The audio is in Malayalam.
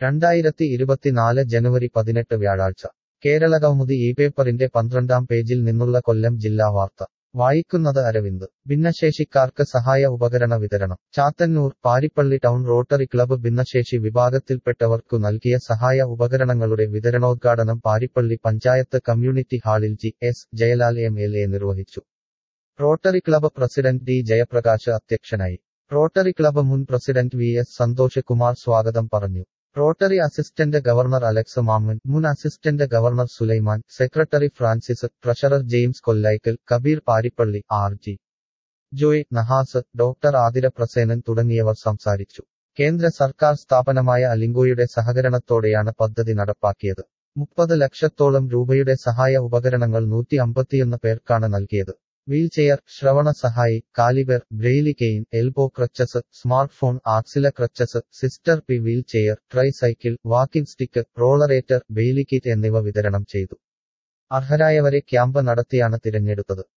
രണ്ടായിരത്തി ഇരുപത്തിനാല് ജനുവരി പതിനെട്ട് വ്യാഴാഴ്ച കേരള കൗമുദി ഈ പേപ്പറിന്റെ പന്ത്രണ്ടാം പേജിൽ നിന്നുള്ള കൊല്ലം ജില്ലാ വാർത്ത വായിക്കുന്നത് അരവിന്ദ് ഭിന്നശേഷിക്കാർക്ക് സഹായ ഉപകരണ വിതരണം Chathannoor Paripally town rotary club ഭിന്നശേഷി വിഭാഗത്തിൽപ്പെട്ടവർക്കു നൽകിയ സഹായ ഉപകരണങ്ങളുടെ വിതരണോദ്ഘാടനം പാരിപ്പള്ളി പഞ്ചായത്ത് കമ്മ്യൂണിറ്റി ഹാളിൽ G S Jayalal M L A നിർവഹിച്ചു rotary club president D Jayaprakash അധ്യക്ഷനായി റോട്ടറി ക്ലബ്ബ് മുൻ president V S Santhosh Kumar സ്വാഗതം പറഞ്ഞു rotary assistant governor Alex Mammen മുൻ assistant governor Sulaiman secretary Francis treasurer James Kollaikkal Kabeer Paripally R G Joy Nahas doctor Athira Prasenan തുടങ്ങിയവർ സംസാരിച്ചു കേന്ദ്ര സർക്കാർ സ്ഥാപനമായ അലിംഗോയുടെ സഹകരണത്തോടെയാണ് പദ്ധതി നടപ്പാക്കിയത് മുപ്പത് ലക്ഷത്തോളം രൂപയുടെ സഹായ ഉപകരണങ്ങൾ നൂറ്റി അമ്പത്തിയൊന്ന് പേർക്കാണ് നൽകിയത് വീൽചെയർ ശ്രവണ സഹായി calliper braille cane elbow crutches smart phone axilla crutches sister P wheelchair tricycle walking stick rollator braille kit എന്നിവ വിതരണം ചെയ്തു അർഹരായവരെ ക്യാമ്പ് നടത്തിയാണ് തിരഞ്ഞെടുത്തത്